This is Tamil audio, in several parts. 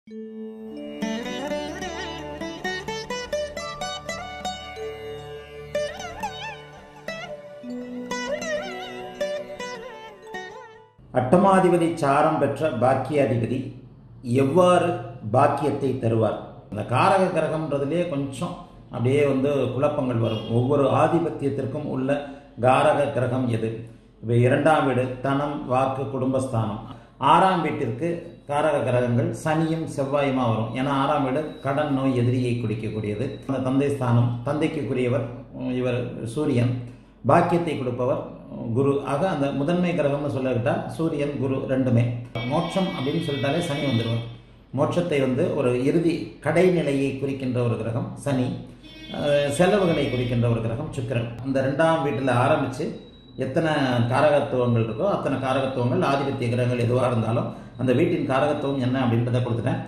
அட்டமாதிபதி சாரம் பெற்ற பாக்கியாதிபதி எவ்வாறு பாக்கியத்தை தருவார் இந்த காரக கிரகம்ன்றதுலேயே கொஞ்சம் அப்படியே வந்து குழப்பங்கள் வரும் ஒவ்வொரு ஆதிபத்தியத்திற்கும் உள்ள காரக கிரகம் எது இப்போ இரண்டாம் வீடு தனம் வாக்கு குடும்பஸ்தானம் ஆறாம் வீட்டிற்கு காரக கிரகங்கள் சனியும் செவ்வாயுமா வரும் ஏன்னா ஆறாம் வீடு கடன் நோய் எதிரியை குடிக்கக்கூடியது அந்த தந்தை ஸ்தானம் தந்தைக்குரியவர் இவர் சூரியன் பாக்கியத்தை கொடுப்பவர் குரு ஆக அந்த முதன்மை கிரகம்னு சொல்லிக்கிட்டா சூரியன் குரு ரெண்டுமே மோட்சம் அப்படின்னு சொல்லிட்டாலே சனி வந்துடுவார் மோட்சத்தை வந்து ஒரு இறுதி கடைநிலையை குறிக்கின்ற ஒரு கிரகம் சனி அஹ் செலவுகளை குறிக்கின்ற ஒரு கிரகம் சுக்கிரன் அந்த ரெண்டாம் வீட்டில் ஆரம்பித்து எத்தனை காரகத்துவங்கள் இருக்கோ அத்தனை காரகத்துவங்கள் ஆதிபத்திய கிரகங்கள் எதுவாக இருந்தாலும் அந்த வீட்டின் காரகத்துவம் என்ன அப்படின்றத கொடுத்துட்டேன்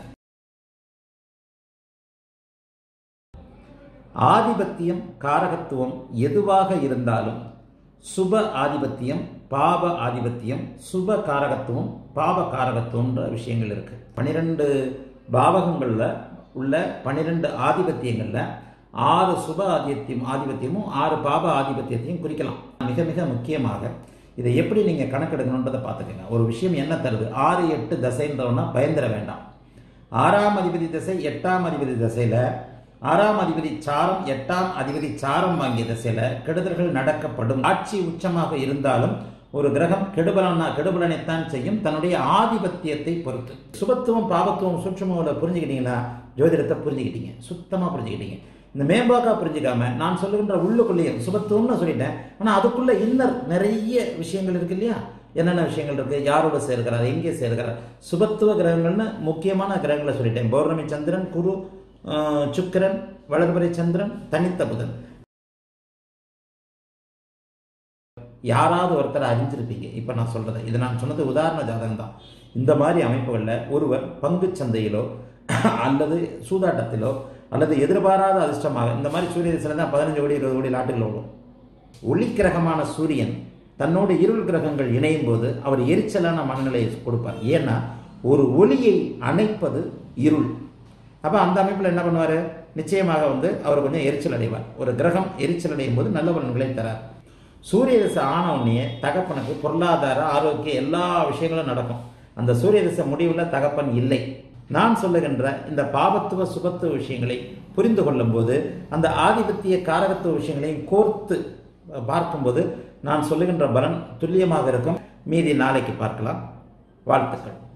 ஆதிபத்தியம் காரகத்துவம் எதுவாக இருந்தாலும் சுப ஆதிபத்தியம் பாப ஆதிபத்தியம் சுப காரகத்துவம் பாப காரகத்துவம்ன்ற விஷயங்கள் இருக்கு பனிரெண்டு பாவகங்களில் உள்ள பனிரெண்டு ஆதிபத்தியங்களில் ஆறு சுப ஆதிபத்தியம் ஆதிபத்தியமும் ஆறு பாப ஆதிபத்தியத்தையும் குறிக்கலாம் மிக மிக முக்கியமாக இதை எப்படி நீங்கள் கணக்கெடுக்கணுன்றதை பார்த்துக்கங்க ஒரு விஷயம் என்ன தருது ஆறு எட்டு தசைன்றவனா பயந்துட வேண்டாம் ஆறாம் அதிபதி திசை எட்டாம் அதிபதி திசையில் ஆறாம் அதிபதி சாரம் எட்டாம் அதிபதி சாரம் வாங்கிய திசையில கெடுதல்கள் நடக்கப்படும் ஆட்சி உச்சமாக இருந்தாலும் ஒரு கிரகம் கெடுபலனா கெடுபலனைத்தான் செய்யும் தன்னுடைய ஆதிபத்தியத்தை பொறுத்து சுபத்துவம் பாவத்துவம் சூட்சமோட புரிஞ்சுக்கிட்டீங்கன்னா ஜோதிடத்தை புரிஞ்சுக்கிட்டீங்க சுத்தமா புரிஞ்சுக்கிட்டீங்க இந்த மேம்பாக்கா புரிஞ்சுக்காம நான் சொல்லுகின்ற உள்ளுக்குள்ளேயே சுபத்துவம்னு சொல்லிட்டேன் ஆனா அதுக்குள்ள இன்னர் நிறைய விஷயங்கள் இருக்கு இல்லையா என்னென்ன விஷயங்கள் இருக்கு யாரோட சேர்க்கிறார் எங்கே சேர்க்கிறார் சுபத்துவ கிரகங்கள்னு முக்கியமான கிரகங்களை சொல்லிட்டேன் பௌர்ணமி சந்திரன் குரு சுக்கிரன் வளர்பறை சந்திரன் தனித்த புதன் யாராவது ஒருத்தர் அறிஞ்சிருப்பீங்க இப்போ நான் சொல்றது இது நான் சொன்னது உதாரண ஜாதகம் தான் இந்த மாதிரி அமைப்புகளில் ஒருவர் பங்கு சந்தையிலோ அல்லது சூதாட்டத்திலோ அல்லது எதிர்பாராத அதிர்ஷ்டமாக இந்த மாதிரி சூரிய திசையில் தான் பதினஞ்சு கோடி இருபது கோடி நாட்டுகள் ஓடும் ஒளி கிரகமான சூரியன் தன்னோட இருள் கிரகங்கள் இணையும் போது அவர் எரிச்சலான மனநிலையை கொடுப்பார் ஏன்னா ஒரு ஒளியை அணைப்பது இருள் அப்போ அந்த அமைப்பில் என்ன பண்ணுவார் நிச்சயமாக வந்து அவர் கொஞ்சம் எரிச்சல் அடைவார் ஒரு கிரகம் எரிச்சல் அடையும் போது நல்ல பலன்களை தரார் சூரிய திசை ஆன உடனே தகப்பனுக்கு பொருளாதார ஆரோக்கிய எல்லா விஷயங்களும் நடக்கும் அந்த சூரிய திசை முடிவில் தகப்பன் இல்லை நான் சொல்லுகின்ற இந்த பாபத்துவ சுபத்துவ விஷயங்களை புரிந்து கொள்ளும் போது அந்த ஆதிபத்திய காரகத்துவ விஷயங்களையும் கோர்த்து பார்க்கும்போது நான் சொல்லுகின்ற பலன் துல்லியமாக இருக்கும் மீதி நாளைக்கு பார்க்கலாம் வாழ்த்துக்கள்